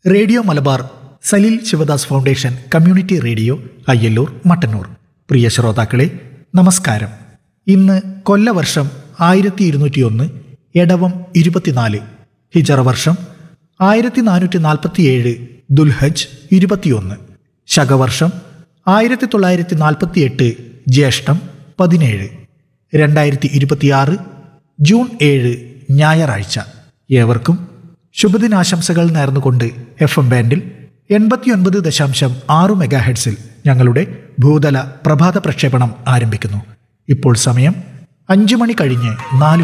radio Malabar Saleel Shivadas foundation community radio Ayyallur Mattannur പ്രിയ ശ്രോതാക്കളെ നമസ്കാരം ഇന്ന് കൊല്ലവർഷം ആയിരത്തി ഇരുന്നൂറ്റി ഒന്ന് എടവം ഇരുപത്തിനാല് ഹിജറ വർഷം ആയിരത്തി നാനൂറ്റി നാൽപ്പത്തിയേഴ് ദുൽഹജ് ഇരുപത്തിയൊന്ന് ശകവർഷം ആയിരത്തി തൊള്ളായിരത്തി നാൽപ്പത്തിയെട്ട് ജ്യേഷ്ഠം പതിനേഴ് രണ്ടായിരത്തി ഇരുപത്തിയാറ് ജൂൺ ഏഴ് ഞായറാഴ്ച ഏവർക്കും ശുഭദിനാശംസകൾ നേർന്നുകൊണ്ട് എഫ് എം ബാൻഡിൽ എൺപത്തിയൊൻപത് ദശാംശം ആറ് മെഗാ ഹെഡ്സിൽ ഞങ്ങളുടെ ഭൂതല പ്രഭാത പ്രക്ഷേപണം ആരംഭിക്കുന്നു ഇപ്പോൾ സമയം അഞ്ചു മണി കഴിഞ്ഞ് നാല്